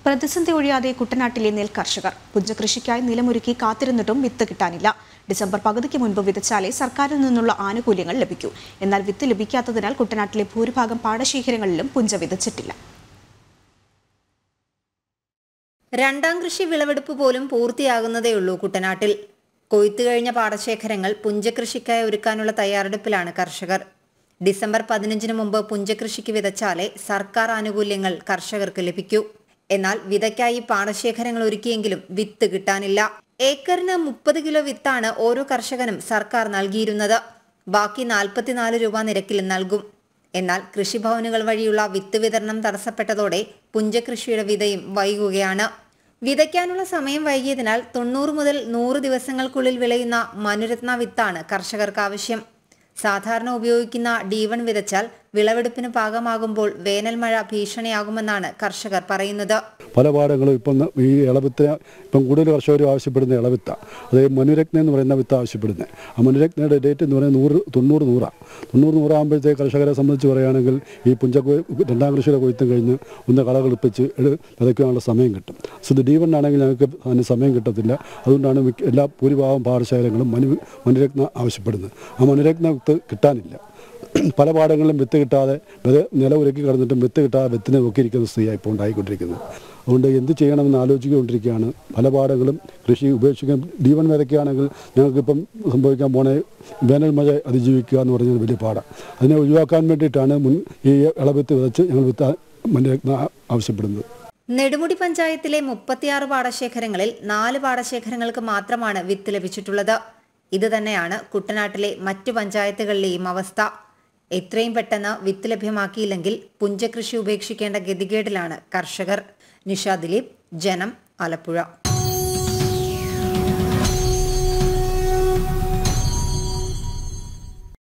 പ്രതിസന്ധി ഒഴിയാതെ കുട്ടനാട്ടിലെ നെൽ കർഷകർ പുഞ്ചകൃഷിക്കായി നിലമൊരുക്കി കാത്തിരുന്നിട്ടും വിത്ത് കിട്ടാനില്ല ഡിസംബർ പകുതിക്ക് മുൻപ് വിതച്ചാലേ സർക്കാരിൽ നിന്നുള്ള ആനുകൂല്യങ്ങൾ ലഭിക്കൂ എന്നാൽ വിത്ത് ലഭിക്കാത്തതിനാൽ കുട്ടനാട്ടിലെ ഭൂരിഭാഗം പാടശേഖരങ്ങളിലും പുഞ്ച വിതച്ചിട്ടില്ല രണ്ടാം കൃഷി വിളവെടുപ്പ് പോലും പൂർത്തിയാകുന്നതേയുള്ളൂ കുട്ടനാട്ടിൽ കൊയ്ത്തു കഴിഞ്ഞ പാടശേഖരങ്ങൾ പുഞ്ചകൃഷിക്കായി ഒരുക്കാനുള്ള തയ്യാറെടുപ്പിലാണ് കർഷകർ ഡിസംബർ പതിനഞ്ചിന് മുമ്പ് പുഞ്ചകൃഷിക്ക് വിതച്ചാലേ സർക്കാർ ആനുകൂല്യങ്ങൾ കർഷകർക്ക് ലഭിക്കൂ എന്നാൽ വിതയ്ക്കായി പാടശേഖരങ്ങൾ ഒരുക്കിയെങ്കിലും വിത്ത് കിട്ടാനില്ല ഏക്കറിന് മുപ്പത് കിലോ വിത്താണ് ഓരോ കർഷകനും സർക്കാർ നൽകിയിരുന്നത് ബാക്കി നാൽപ്പത്തിനാല് രൂപ നിരക്കിൽ നൽകും എന്നാൽ കൃഷിഭവനുകൾ വഴിയുള്ള വിത്ത് വിതരണം തടസ്സപ്പെട്ടതോടെ പുഞ്ചകൃഷിയുടെ വിതയും വൈകുകയാണ് വിതയ്ക്കാനുള്ള സമയം വൈകിയതിനാൽ തൊണ്ണൂറ് മുതൽ നൂറ് ദിവസങ്ങൾക്കുള്ളിൽ വിളയുന്ന മനുരത്ന വിത്താണ് കർഷകർക്ക് ആവശ്യം സാധാരണ ഉപയോഗിക്കുന്ന ഡി വൺ വിതച്ചാൽ വിളവെടുപ്പിന് പാകമാകുമ്പോൾ വേനൽ മഴ ഭീഷണിയാകുമെന്നാണ് കർഷകർ പറയുന്നത് പല പാടങ്ങളും ഇപ്പം ന- ഈ ഇളവിത്ത് ഇപ്പം കൂടുതൽ കർഷകർ ആവശ്യപ്പെടുന്ന ഇളവിത്ത അതായത് മനുരത്ന എന്ന് പറയുന്ന വിത്ത് ആവശ്യപ്പെടുന്നത് ആ മനുരത്നയുടെ ഡേറ്റ് എന്ന് പറയുന്നത് നൂറ് തൊണ്ണൂറ് നൂറാണ് തൊണ്ണൂറ് നൂറാകുമ്പോഴത്തേക്ക് കർഷകരെ സംബന്ധിച്ച് പറയുകയാണെങ്കിൽ ഈ പുഞ്ച കൊയ്- രണ്ടാം കൃഷിയുടെ കൊയ്ത്തും കഴിഞ്ഞ് ഒന്ന് കളകളിപ്പിച്ച് എടു വിതയ്ക്കാനുള്ള സമയം കിട്ടും സോ ഇത് ഡി വൺ ആണെങ്കിൽ ഞങ്ങൾക്ക് അതിന് സമയം കിട്ടത്തില്ല അതുകൊണ്ടാണ് മിക്ക എല്ലാ ഭൂരിഭാഗം പാടശേഖരങ്ങളും മനു മനുരത്ന ആവശ്യപ്പെടുന്നത് ആ മനുരത്ന വിത്ത് കിട്ടാനില്ല പല പാടങ്ങളിലും വിത്ത് കിട്ടാതെ വിത നില ഉരുക്കി കിടന്നിട്ടും വിത്ത് കിട്ടാതെ വിത്തിനെ നോക്കിയിരിക്കുന്ന സ്ഥിതിയാണ് ഇപ്പോൾ ഉണ്ടായിക്കൊണ്ടിരിക്കുന്നത് അതുകൊണ്ട് എന്ത് ചെയ്യണമെന്ന് ആലോചിച്ചുകൊണ്ടിരിക്കുകയാണ് പല പാടങ്ങളും കൃഷി ഉപേക്ഷിക്കാൻ ഡി വൺ വിതയ്ക്കുകയാണെങ്കിൽ ഞങ്ങൾക്കിപ്പം സംഭവിക്കാൻ പോണേ വേനൽ മഴ അതിജീവിക്കുക എന്ന് പറഞ്ഞത് വലിയ പാടാണ് അതിനെ ഒഴിവാക്കാൻ വേണ്ടിയിട്ടാണ് മുൻ ഈ ഇളവിത്ത് വിതച്ച് ഞങ്ങൾ വിത്ത് മനുരത്ന ആവശ്യപ്പെടുന്നത് നെടുമുടി പഞ്ചായത്തിലെ മുപ്പത്തിയാറ് പാടശേഖരങ്ങളിൽ നാല് പാടശേഖരങ്ങൾക്ക് മാത്രമാണ് വിത്ത് ലഭിച്ചിട്ടുള്ളത് ഇത് തന്നെയാണ് കുട്ടനാട്ടിലെ മറ്റു പഞ്ചായത്തുകളിലെയും അവസ്ഥ എത്രയും പെട്ടെന്ന് വിത്ത് ലഭ്യമാക്കിയില്ലെങ്കിൽ പുഞ്ചകൃഷി ഉപേക്ഷിക്കേണ്ട ഗതികേടിലാണ് കർഷകർ നിഷ ദിലീപ് ജനം ആലപ്പുഴ